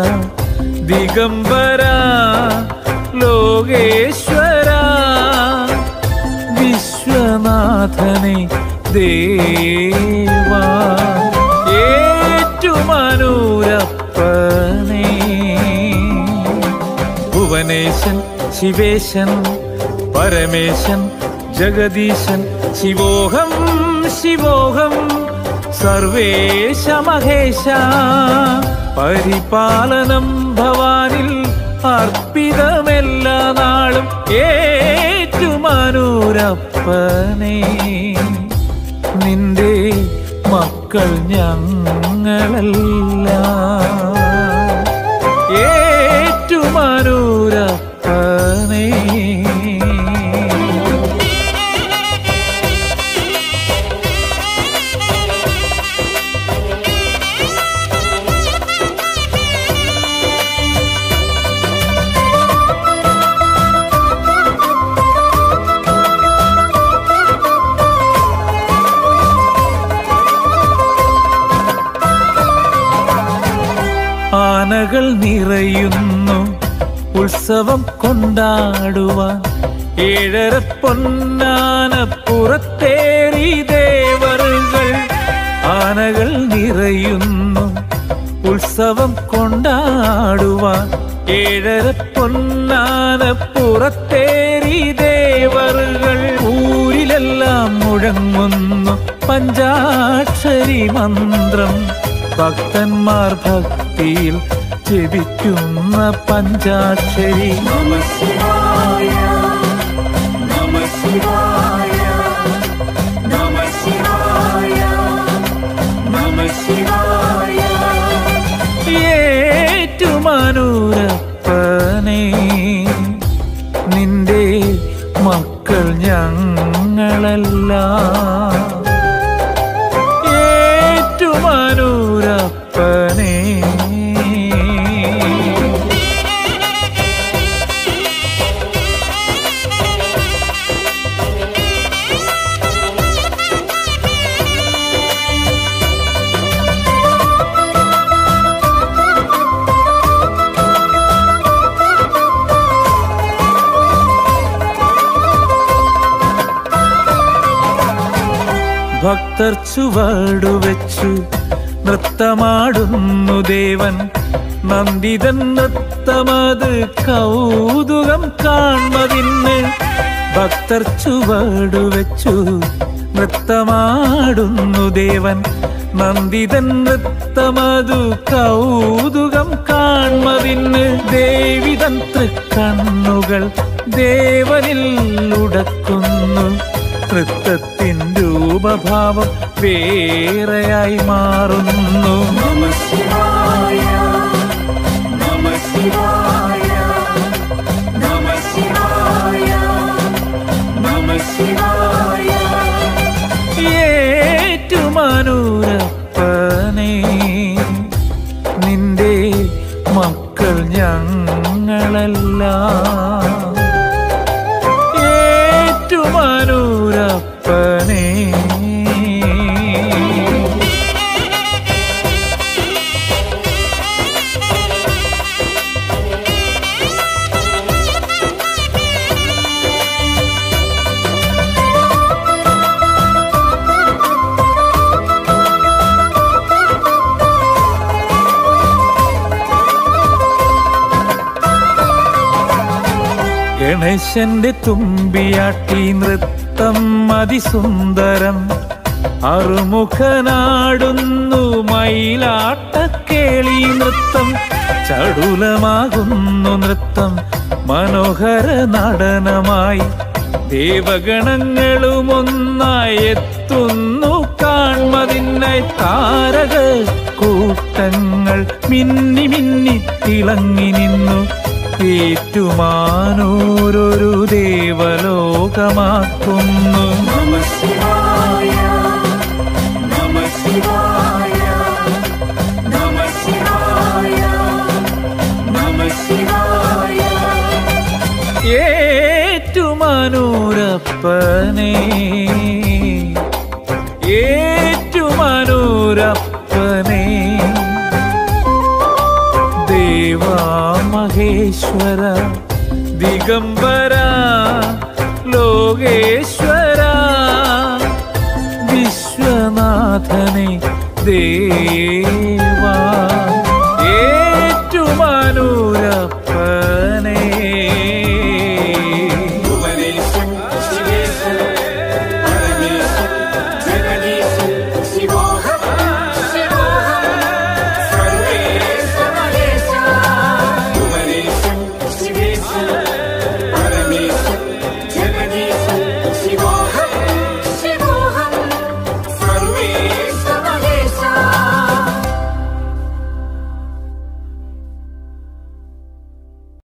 ദിഗംബര ലോകേശ്വര വിശ്വനാഥനെ ദേവാ ഏറ്റുമാനൂരപ്പനേ ഭുവനേശൻ ശിവേശൻ പരമേശൻ ജഗദീശൻ ശിവോഹം ശിവോഹം സർവേശ മഹേശ പരിപാലനം ഭവാനിൽ അർപ്പിതമെല്ലാ നാളും ഏറ്റുമാനൂരപ്പനേ നിന്റെ മക്കൾ ഞങ്ങളല്ല ഏറ്റുമാനൂരപ്പനേ ആനകൾ നിറയുന്നു ഉത്സവം കൊണ്ടാടുവാൻ ഏഴര പൊന്നാന പുറത്തേറി ദേവറുകൾ ആനകൾ നിറയുന്നു ഉത്സവം കൊണ്ടാടുവാൻ ഏഴര പൊന്നാന പുറത്തേറി ദേവറുകൾ ഊരിലെല്ലാം മുഴങ്ങുന്നു പഞ്ചാക്ഷരി മന്ത്രം ഭക്തന്മാർ ഭക്തിയിൽ ജപിക്കുന്ന പഞ്ചാക്ഷരി ഏറ്റുമാനൂരപ്പനേ നിന്റെ മക്കൾ ഞങ്ങളല്ല ഏറ്റുമാനൂരപ്പനേ ഭക്തർ ചുവടുവെച്ചു നൃത്തമാടുന്നു ദേവൻ നന്ദിതൻ നൃത്തമത് കൗതുകം കാൺമതിന് ഭക്തർ ചുവടുവെച്ചു നൃത്തമാടുന്നു ദേവൻ നന്ദിതൻ നൃത്തമതു കൗതുകം കാൺമതിന് ദേവിതൻ തൃക്കണ്ണുകൾ ദേവനിൽ ഉടക്കുന്നു നൃത്തത്തിൻ രൂപഭാവം വേറെയായി മാറുന്നു ഏറ്റുമാനൂരപ്പനേ നിന്റെ മക്കൾ ഞങ്ങളല്ല ഏറ്റുമാനൂരപ്പനേ ഗണേശന്റെ തുമ്പിയാട്ടി നൃത്തം അതിസുന്ദരം അറുമുഖനാടുന്നു മയിലാട്ടക്കേളി നൃത്തം ചടുലമാകുന്നു നൃത്തം മനോഹര നടനമായി ദേവഗണങ്ങളും ഒന്നായി എത്തുന്നു കാൺമതിനായി താരക കൂട്ടങ്ങൾ മിന്നി മിന്നി തിളങ്ങി നിന്നു ഏറ്റുമാനൂരൊരു ദേവലോകമാക്കുന്നു ഏറ്റുമാനൂരപ്പനേ ഏറ്റുമാനൂരപ്പനേ ദേവാ മഹേശ്വര ദിഗംബര ലോകേശ്വര വിശ്വനാഥനെ ദേവാ